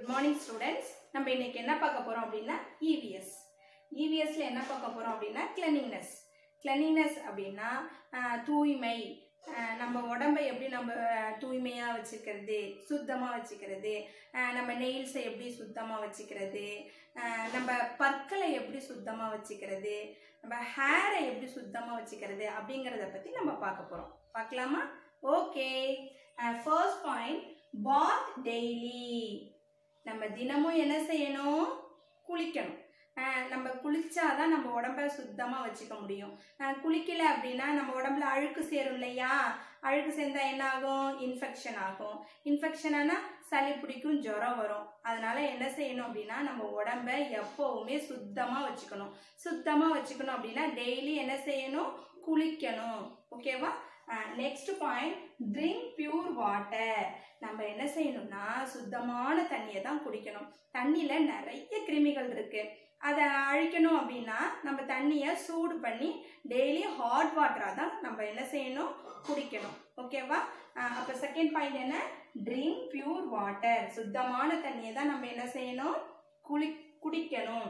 good morning students நம்ம இன்னைக்கு என்ன பார்க்க போறோம் அப்படின்னா இவிஎஸ் இவிஎஸ்ல என்ன பார்க்க போறோம் அப்படின்னா கிளனிங்னஸ் கிளனிங்னஸ் அப்படின்னா ஆஹ், தூய்மை ஆஹ், நம்ம உடம்பை எப்படி நம்ம தூய்மையாக வச்சுக்கிறது சுத்தமாக வச்சுக்கிறது ஆஹ், நம்ம நெயில்ஸை எப்படி சுத்தமாக வச்சுக்கிறது ஆஹ், நம்ம பற்களை எப்படி சுத்தமாக வச்சுக்கிறது நம்ம ஹேரை எப்படி சுத்தமாக வச்சுக்கிறது அப்படிங்கிறத பற்றி நம்ம பார்க்க போகிறோம் பார்க்கலாமா okay first point bath daily நம்ம தினமும் என்ன செய்யணும் குளிக்கணும் அஹ் நம்ம குளிச்சாதான் நம்ம உடம்ப சுத்தமாக வச்சுக்க முடியும் அஹ் குளிக்கல அப்படின்னா நம்ம உடம்புல அழுக்கு சேரும் இல்லையா அழுக்கு சேர்ந்தா என்ன ஆகும் இன்ஃபெக்ஷன் ஆகும் இன்ஃபெக்ஷன் ஆனால் சளி பிடிக்கும் ஜுரம் வரும் அதனால என்ன செய்யணும் அப்படின்னா நம்ம உடம்ப எப்போவுமே சுத்தமாக வச்சுக்கணும் சுத்தமாக வச்சுக்கணும் அப்படின்னா டெய்லி என்ன செய்யணும் குளிக்கணும் ஓகேவா next point drink pure water நம்ம என்ன செய்யணும்னா சுத்தமான தண்ணியை தான் குடிக்கணும் தண்ணியில் நிறைய கிருமிகள் இருக்கு அதை அழிக்கணும் அப்படின்னா நம்ம தண்ணியை சூடு பண்ணி டெய்லி ஹாட் வாட்டராக தான் நம்ம என்ன செய்யணும் குடிக்கணும் ஓகேவா அப்போ செகண்ட் பாயிண்ட் என்ன ட்ரிங்க் பியூர் வாட்டர் சுத்தமான தண்ணியை தான் நம்ம என்ன செய்யணும் குளி குடிக்கணும்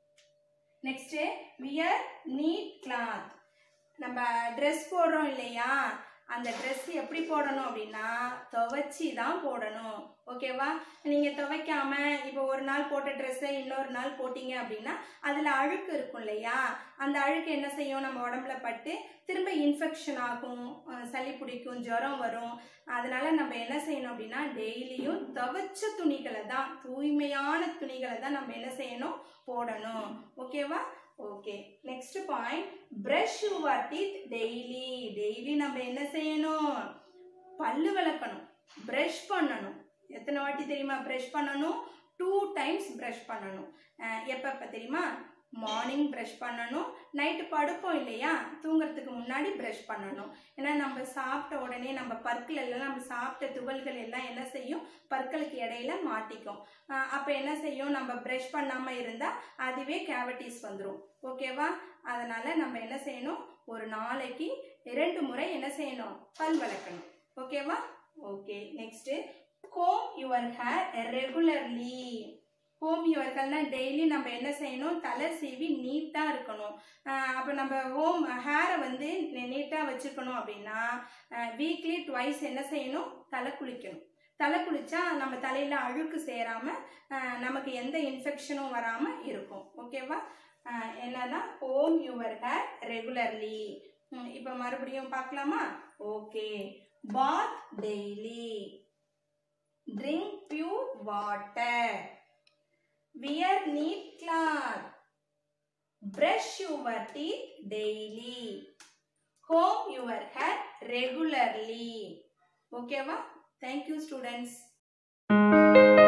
நெக்ஸ்ட்டு வியர் நீட் கிளாத் நம்ம ட்ரெஸ் போடுறோம் இல்லையா அந்த ட்ரெஸ் எப்படி போடணும் அப்படின்னா துவைச்சி தான் போடணும் ஓகேவா நீங்கள் துவைக்காம இப்போ ஒரு நாள் போட்ட ட்ரெஸ்ஸை இன்னொரு நாள் போட்டீங்க அப்படின்னா அதில் அழுக்கு இருக்கும் இல்லையா அந்த அழுக்கு என்ன செய்யும் நம்ம உடம்புல பட்டு திரும்ப இன்ஃபெக்ஷன் ஆகும் அஹ் சளி பிடிக்கும் ஜுரம் வரும் அதனால நம்ம என்ன செய்யணும் அப்படின்னா டெய்லியும் துவைச்ச துணிகளை தான் தூய்மையான துணிகளை தான் நம்ம என்ன செய்யணும் போடணும் ஓகேவா okay next point brush your teeth daily daily நம்ம என்ன செய்யணும் பல்லு விளக்கணும் ப்ரஷ் பண்ணணும் எத்தனை வாட்டி தெரியுமா ப்ரஷ் பண்ணணும் டூ டைம்ஸ் ப்ரஷ் பண்ணணும் எப்பப்போ தெரியுமா மார்னிங் ப்ரஷ் பண்ணணும் நைட்டு படுப்போம் இல்லையா தூங்குறதுக்கு முன்னாடி ப்ரஷ் பண்ணணும் ஏன்னா நம்ம சாப்பிட்ட உடனே நம்ம பற்கள் எல்லாம் நம்ம சாப்பிட்ட துகள்கள் எல்லாம் என்ன செய்யும் பற்களுக்கு இடையில மாட்டிக்கும் அப்போ என்ன செய்யும் நம்ம ப்ரஷ் பண்ணாமல் இருந்தால் அதுவே கேவிட்டிஸ் வந்துடும் ஓகேவா அதனால நம்ம என்ன செய்யணும் ஒரு நாளைக்கு இரண்டு முறை என்ன செய்யணும் பல் விளக்கணும் ஓகேவா okay next comb your hair regularly ஹோம் யுவர்கள்னா டெய்லி நம்ம என்ன செய்யணும் தலை சீவி நீட்டாக இருக்கணும் அப்போ நம்ம ஹோம் ஹேரை வந்து நீட்டாக வச்சுக்கணும் அப்படின்னா வீக்லி ட்வைஸ் என்ன செய்யணும் தலை குளிக்கணும் தலை குளிச்சா நம்ம தலையில் அழுக்கு சேராமல் நமக்கு எந்த இன்ஃபெக்ஷனும் வராமல் இருக்கும் ஓகேவா என்னன்னா ஹோம் யுவர் ஹேர் ரெகுலர்லி இப்போ மறுபடியும் பார்க்கலாமா okay bath daily drink pure water wear neat cloth brush your teeth daily ஹோம் யுவர் ஹேர் ரெகுலர்லி ஓகேவா தேங்க்யூ ஸ்டூடெண்ட்ஸ்